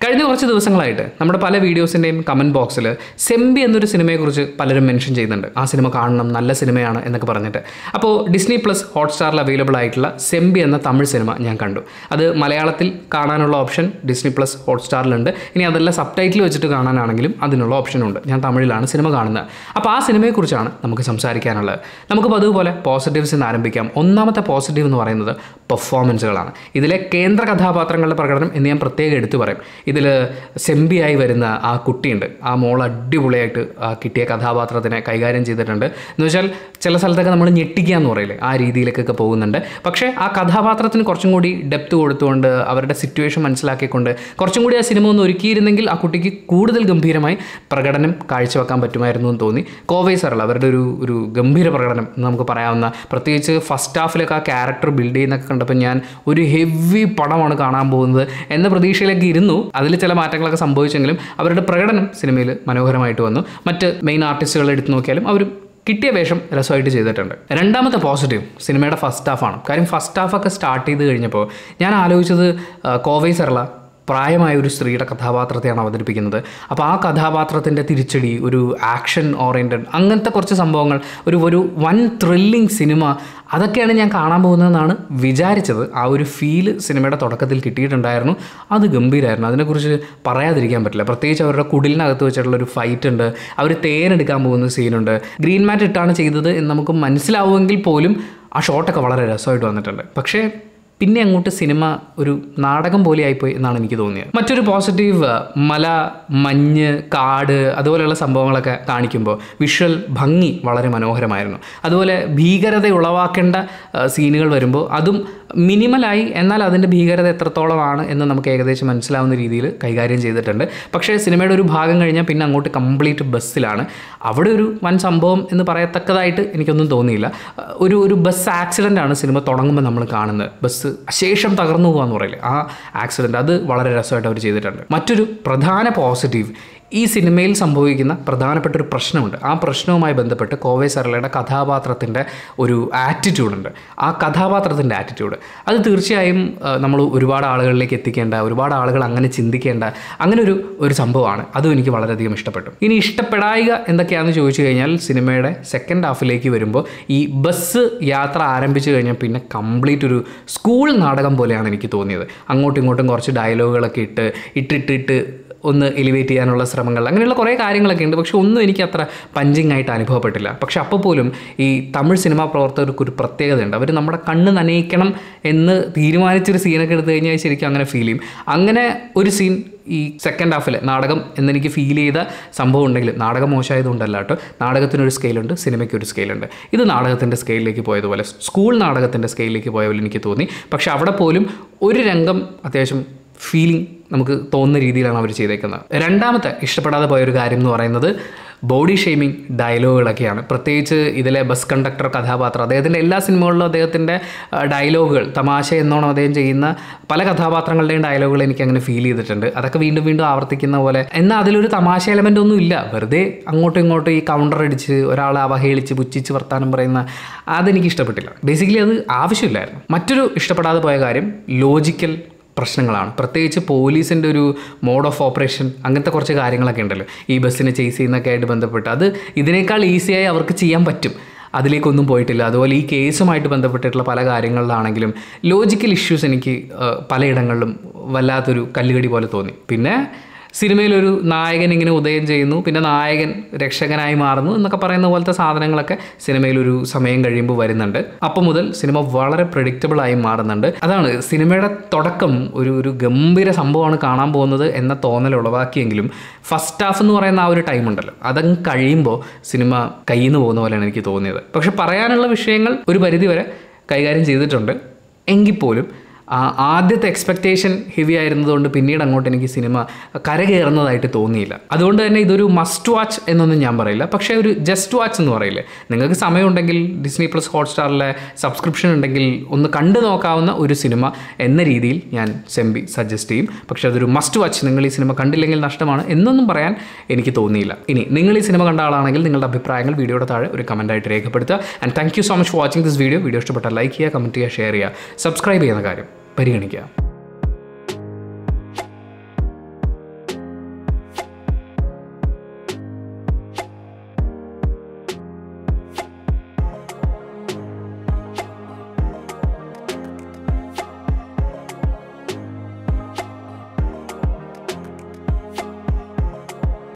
കഴിഞ്ഞ കുറച്ച് ദിവസങ്ങളായിട്ട് നമ്മുടെ പല വീഡിയോസിൻ്റെയും കമൻറ്റ് ബോക്സിൽ സെമ്പി എന്നൊരു സിനിമയെക്കുറിച്ച് പലരും മെൻഷൻ ചെയ്യുന്നുണ്ട് ആ സിനിമ കാണണം നല്ല സിനിമയാണ് എന്നൊക്കെ പറഞ്ഞിട്ട് അപ്പോൾ ഡിസ്നി പ്ലസ് ഹോട്ട്സ്റ്റാറിൽ അവൈലബിൾ ആയിട്ടുള്ള സെമ്പി എന്ന തമിഴ് സിനിമ ഞാൻ കണ്ടു അത് മലയാളത്തിൽ കാണാനുള്ള ഓപ്ഷൻ ഡിസ്നി പ്ലസ് ഹോട്ട്സ്റ്റാറിലുണ്ട് ഇനി അതല്ല സബ് ടൈറ്റിൽ വെച്ചിട്ട് കാണാനാണെങ്കിലും അതിനുള്ള ഓപ്ഷനുണ്ട് ഞാൻ തമിഴിലാണ് സിനിമ കാണുന്നത് അപ്പോൾ ആ സിനിമയെക്കുറിച്ചാണ് നമുക്ക് സംസാരിക്കാനുള്ളത് നമുക്ക് പതുപോലെ പോസിറ്റീവ്സ് എന്ന് ആരംഭിക്കാം ഒന്നാമത്തെ പോസിറ്റീവ് എന്ന് പറയുന്നത് പെർഫോമൻസുകളാണ് ഇതിലെ കേന്ദ്ര കഥാപാത്രങ്ങളുടെ പ്രകടനം എന്ന് ഞാൻ പ്രത്യേകം എടുത്തു പറയും ഇതിൽ സെമ്പിയായി വരുന്ന ആ കുട്ടിയുണ്ട് ആ മോൾ അടിപൊളിയായിട്ട് ആ കിട്ടിയ കഥാപാത്രത്തിനെ കൈകാര്യം ചെയ്തിട്ടുണ്ട് എന്ന് വെച്ചാൽ ചില സ്ഥലത്തൊക്കെ നമ്മൾ ഞെട്ടിക്കുക എന്ന് പറയില്ലേ ആ രീതിയിലേക്കൊക്കെ പോകുന്നുണ്ട് പക്ഷേ ആ കഥാപാത്രത്തിന് കുറച്ചും കൂടി ഡെപ്ത് കൊടുത്തുകൊണ്ട് അവരുടെ സിറ്റുവേഷൻ മനസ്സിലാക്കിക്കൊണ്ട് കുറച്ചും കൂടി ആ സിനിമ ഒന്ന് ഒരുക്കിയിരുന്നെങ്കിൽ ആ കുട്ടിക്ക് കൂടുതൽ ഗംഭീരമായി പ്രകടനം കാഴ്ചവെക്കാൻ പറ്റുമായിരുന്നു എന്ന് തോന്നി കോവൈ സാറല്ല അവരുടെ ഒരു ഒരു ഗംഭീര പ്രകടനം എന്ന് നമുക്ക് പറയാവുന്ന പ്രത്യേകിച്ച് ഫസ്റ്റ് ഹാഫിലൊക്കെ ആ ക്യാരക്ടർ ബിൽഡ് ചെയ്യുന്നൊക്കെ കണ്ടപ്പോൾ ഞാൻ ഒരു ഹെവി പടമാണ് കാണാൻ പോകുന്നത് എന്ന പ്രതീക്ഷയിലേക്ക് ഇരുന്നു അതിൽ ചില മാറ്റങ്ങളൊക്കെ സംഭവിച്ചെങ്കിലും അവരുടെ പ്രകടനം സിനിമയിൽ മനോഹരമായിട്ട് വന്നു മറ്റ് മെയിൻ ആർട്ടിസ്റ്റുകൾ എടുത്തു നോക്കിയാലും അവർ കിട്ടിയ വേഷം രസമായിട്ട് ചെയ്തിട്ടുണ്ട് രണ്ടാമത്തെ പോസിറ്റീവ് സിനിമയുടെ ഫസ്റ്റ് ഹാഫാണ് കാര്യം ഫസ്റ്റ് ഹാഫൊക്കെ സ്റ്റാർട്ട് ചെയ്ത് കഴിഞ്ഞപ്പോൾ ഞാൻ ആലോചിച്ചത് ആ, കോവൈ സർള പ്രായമായ ഒരു സ്ത്രീയുടെ കഥാപാത്രത്തെയാണ് അവതരിപ്പിക്കുന്നത് അപ്പോൾ ആ കഥാപാത്രത്തിൻ്റെ തിരിച്ചടി ഒരു ആക്ഷൻ ഓറിയൻറ്റഡ് അങ്ങനത്തെ കുറച്ച് സംഭവങ്ങൾ ഒരു ഒരു വൻ ത്രില്ലിംഗ് സിനിമ അതൊക്കെയാണ് ഞാൻ കാണാൻ പോകുന്നതെന്നാണ് വിചാരിച്ചത് ആ ഒരു ഫീല് സിനിമയുടെ തുടക്കത്തിൽ കിട്ടിയിട്ടുണ്ടായിരുന്നു അത് ഗംഭീരമായിരുന്നു അതിനെക്കുറിച്ച് പറയാതിരിക്കാൻ പറ്റില്ല പ്രത്യേകിച്ച് അവരുടെ കുടിലിനകത്ത് വെച്ചിട്ടുള്ള ഒരു ഫൈറ്റ് ഉണ്ട് അവർ തേനെടുക്കാൻ പോകുന്ന സീനുണ്ട് ഗ്രീൻ മാറ്റ് ഇട്ടാണ് ചെയ്തത് എന്ന് നമുക്ക് മനസ്സിലാവുമെങ്കിൽ പോലും ആ ഷോട്ടൊക്കെ വളരെ രസമായിട്ട് വന്നിട്ടുണ്ട് പക്ഷേ പിന്നെ അങ്ങോട്ട് സിനിമ ഒരു നാടകം പോലെ ആയിപ്പോയി എന്നാണ് എനിക്ക് തോന്നിയത് മറ്റൊരു പോസിറ്റീവ് മല മഞ്ഞ് കാട് അതുപോലെയുള്ള സംഭവങ്ങളൊക്കെ കാണിക്കുമ്പോൾ വിഷ്വൽ ഭംഗി വളരെ മനോഹരമായിരുന്നു അതുപോലെ ഭീകരത ഉളവാക്കേണ്ട ആ, സീനുകൾ വരുമ്പോൾ അതും മിനിമലായി എന്നാൽ അതിൻ്റെ ഭീകരത എത്രത്തോളമാണ് എന്ന് നമുക്ക് ഏകദേശം മനസ്സിലാവുന്ന രീതിയിൽ കൈകാര്യം ചെയ്തിട്ടുണ്ട് പക്ഷേ സിനിമയുടെ ഒരു ഭാഗം കഴിഞ്ഞാൽ പിന്നെ അങ്ങോട്ട് കംപ്ലീറ്റ് ബസ്സിലാണ് അവിടെ ഒരു വൻ സംഭവം എന്ന് പറയത്തക്കതായിട്ട് എനിക്കൊന്നും തോന്നിയില്ല അഹ് ഒരു ഒരു ബസ് ആക്സിഡൻ്റ് ആണ് സിനിമ തുടങ്ങുമ്പോൾ നമ്മൾ കാണുന്നത് ബസ് ശേഷം തകർന്നു പോകാന്ന് പറയില്ലേ ആ ആക്സിഡൻറ്റ് അത് വളരെ രസമായിട്ട് അവർ ചെയ്തിട്ടുണ്ട് മറ്റൊരു പ്രധാന പോസിറ്റീവ് ഈ സിനിമയിൽ സംഭവിക്കുന്ന പ്രധാനപ്പെട്ട ഒരു പ്രശ്നമുണ്ട് ആ പ്രശ്നവുമായി ബന്ധപ്പെട്ട് കോവൈ സർലയുടെ കഥാപാത്രത്തിൻ്റെ ഒരു ആറ്റിറ്റ്യൂഡുണ്ട് ആ കഥാപാത്രത്തിൻ്റെ ആറ്റിറ്റ്യൂഡ് അത് തീർച്ചയായും നമ്മൾ ഒരുപാട് ആളുകളിലേക്ക് എത്തിക്കേണ്ട ഒരുപാട് ആളുകൾ അങ്ങനെ ചിന്തിക്കേണ്ട അങ്ങനെ ഒരു ഒരു സംഭവമാണ് അതും എനിക്ക് വളരെയധികം ഇഷ്ടപ്പെട്ടു ഇനി ഇഷ്ടപ്പെടായിക എന്തൊക്കെയാണെന്ന് ചോദിച്ചു കഴിഞ്ഞാൽ സിനിമയുടെ സെക്കൻഡ് ഹാഫിലേക്ക് വരുമ്പോൾ ഈ ബസ് യാത്ര ആരംഭിച്ചു കഴിഞ്ഞാൽ പിന്നെ കംപ്ലീറ്റ് ഒരു സ്കൂൾ നാടകം പോലെയാണ് എനിക്ക് തോന്നിയത് അങ്ങോട്ടും ഇങ്ങോട്ടും കുറച്ച് ഡയലോഗുകളൊക്കെ ഇട്ട് ഇട്ടിട്ടിട്ട് ഒന്ന് എലിവേറ്റ് ചെയ്യാനുള്ള ശ്രമങ്ങൾ അങ്ങനെയുള്ള കുറേ കാര്യങ്ങളൊക്കെ ഉണ്ട് പക്ഷെ ഒന്നും എനിക്ക് അത്ര പഞ്ചിങ് ആയിട്ട് അനുഭവപ്പെട്ടില്ല പക്ഷെ അപ്പോൾ പോലും ഈ തമിഴ് സിനിമാ പ്രവർത്തകർക്ക് ഒരു പ്രത്യേകതയുണ്ട് അവർ നമ്മുടെ കണ്ണ് നനയിക്കണം എന്ന് തീരുമാനിച്ചൊരു സീനൊക്കെ എടുത്തു കഴിഞ്ഞാൽ ശരിക്കും അങ്ങനെ ഫീൽ ചെയ്യും അങ്ങനെ ഒരു സീൻ ഈ സെക്കൻഡ് ഹാഫിൽ നാടകം എന്നെനിക്ക് ഫീൽ ചെയ്ത സംഭവം ഉണ്ടെങ്കിൽ നാടകം മോശമായതുകൊണ്ടല്ല കേട്ടോ നാടകത്തിനൊരു സ്കെയിലുണ്ട് സിനിമയ്ക്ക് ഒരു സ്കെയിലുണ്ട് ഇത് നാടകത്തിൻ്റെ സ്കെയിലിലേക്ക് പോയതുപോലെ സ്കൂൾ നാടകത്തിൻ്റെ സ്കെയിലിലേക്ക് പോയ പോലെ എനിക്ക് തോന്നി പക്ഷെ അവിടെ പോലും ഒരു രംഗം അത്യാവശ്യം ഫീലിംഗ് നമുക്ക് തോന്നുന്ന രീതിയിലാണ് അവർ ചെയ്തേക്കുന്നത് രണ്ടാമത്തെ ഇഷ്ടപ്പെടാതെ പോയ ഒരു കാര്യം എന്ന് പറയുന്നത് ബോഡി ഷെയ്മിങ് ഡയലോഗുകളൊക്കെയാണ് പ്രത്യേകിച്ച് ഇതിലെ ബസ് കണ്ടക്ടർ കഥാപാത്രം അദ്ദേഹത്തിൻ്റെ എല്ലാ സിനിമകളിലും അദ്ദേഹത്തിൻ്റെ ആ, ഡയലോഗുകൾ തമാശ എന്നോണം അദ്ദേഹം ചെയ്യുന്ന പല കഥാപാത്രങ്ങളുടെയും ഡയലോഗുകൾ എനിക്ക് അങ്ങനെ ഫീൽ ചെയ്തിട്ടുണ്ട് അതൊക്കെ വീണ്ടും വീണ്ടും ആവർത്തിക്കുന്ന പോലെ എന്നാൽ അതിലൊരു തമാശ എലമെൻ്റ് ഒന്നും ഇല്ല വെറുതെ അങ്ങോട്ടും ഇങ്ങോട്ടും ഈ കൗണ്ടർ അടിച്ച് ഒരാളെ അവഹേളിച്ച് പുച്ഛിച്ച് വർത്താനം പറയുന്ന അതെനിക്ക് ഇഷ്ടപ്പെട്ടില്ല ബേസിക്കലി അത് ആവശ്യമില്ലായിരുന്നു മറ്റൊരു ഇഷ്ടപ്പെടാതെ പോയ കാര്യം ലോജിക്കൽ പ്രശ്നങ്ങളാണ് പ്രത്യേകിച്ച് പോലീസിൻ്റെ ഒരു മോഡ് ഓഫ് ഓപ്പറേഷൻ അങ്ങനത്തെ കുറച്ച് കാര്യങ്ങളൊക്കെ ഉണ്ടല്ലോ ഈ ബസ്സിനെ ചേസ് ചെയ്യുന്നൊക്കെ ആയിട്ട് ബന്ധപ്പെട്ട് അത് ഇതിനേക്കാൾ ഈസിയായി അവർക്ക് ചെയ്യാൻ പറ്റും അതിലേക്കൊന്നും പോയിട്ടില്ല അതുപോലെ ഈ കേസുമായിട്ട് ബന്ധപ്പെട്ടിട്ടുള്ള പല കാര്യങ്ങളിലാണെങ്കിലും ലോജിക്കൽ ഇഷ്യൂസ് എനിക്ക് ആ, പലയിടങ്ങളിലും വല്ലാത്തൊരു കല്ലുകടി പോലെ തോന്നി പിന്നെ സിനിമയിലൊരു നായകൻ ഇങ്ങനെ ഉദയം ചെയ്യുന്നു പിന്നെ നായകൻ രക്ഷകനായി മാറുന്നു എന്നൊക്കെ പറയുന്ന പോലത്തെ സാധനങ്ങളൊക്കെ സിനിമയിലൊരു സമയം കഴിയുമ്പോൾ വരുന്നുണ്ട് അപ്പം മുതൽ സിനിമ വളരെ predictable ആയി മാറുന്നുണ്ട് അതാണ് സിനിമയുടെ തുടക്കം ഒരു ഒരു ഗംഭീര സംഭവമാണ് കാണാൻ പോകുന്നത് എന്ന തോന്നൽ ഉളവാക്കിയെങ്കിലും ഫസ്റ്റ് ഹാഫ് എന്ന് പറയുന്ന ആ ഒരു ടൈം ഉണ്ടല്ലോ അതങ്ങ് കഴിയുമ്പോൾ സിനിമ കയ്യിൽ നിന്ന് പോകുന്ന പോലെയാണ് എനിക്ക് തോന്നിയത് പക്ഷെ പറയാനുള്ള വിഷയങ്ങൾ ഒരു പരിധിവരെ കൈകാര്യം ചെയ്തിട്ടുണ്ട് എങ്കിൽ പോലും ആ ആദ്യത്തെ എക്സ്പെക്റ്റേഷൻ ഹെവി ആയിരുന്നതുകൊണ്ട് പിന്നീട് അങ്ങോട്ട് എനിക്ക് സിനിമ കരകയറുന്നതായിട്ട് തോന്നിയില്ല അതുകൊണ്ട് തന്നെ ഇതൊരു മസ്റ്റ് വാച്ച് എന്നൊന്നും ഞാൻ പറയില്ല പക്ഷേ ഒരു ജസ്റ്റ് വാച്ച് എന്ന് പറയില്ലേ നിങ്ങൾക്ക് സമയമുണ്ടെങ്കിൽ ഡിസ്നി പ്ലസ് ഹോട്ട്സ്റ്റാറിലെ സബ്സ്ക്രിപ്ഷൻ ഉണ്ടെങ്കിൽ ഒന്ന് കണ്ടു നോക്കാവുന്ന ഒരു സിനിമ എന്ന രീതിയിൽ ഞാൻ സെമ്പി സജസ്റ്റ് ചെയ്യും പക്ഷേ അതൊരു മസ്റ്റ് വാച്ച് നിങ്ങൾ ഈ സിനിമ കണ്ടില്ലെങ്കിൽ നഷ്ടമാണ് എന്നൊന്നും പറയാൻ എനിക്ക് തോന്നിയില്ല ഇനി നിങ്ങൾ ഈ സിനിമ കണ്ട ആളാണെങ്കിൽ നിങ്ങളുടെ അഭിപ്രായങ്ങൾ വീഡിയോയുടെ താഴെ ഒരു കമൻറ്റായിട്ട് രേഖപ്പെടുത്തുക and thank you so much for watching this video video ഇഷ്ടപ്പെട്ടാൽ ലൈക്ക് ചെയ്യുക കമൻറ്റ് ചെയ്യുക ഷെയർ ചെയ്യുക സബ്സ്ക്രൈബ് ചെയ്യുന്ന കാര്യം പരിഗണിക്കുക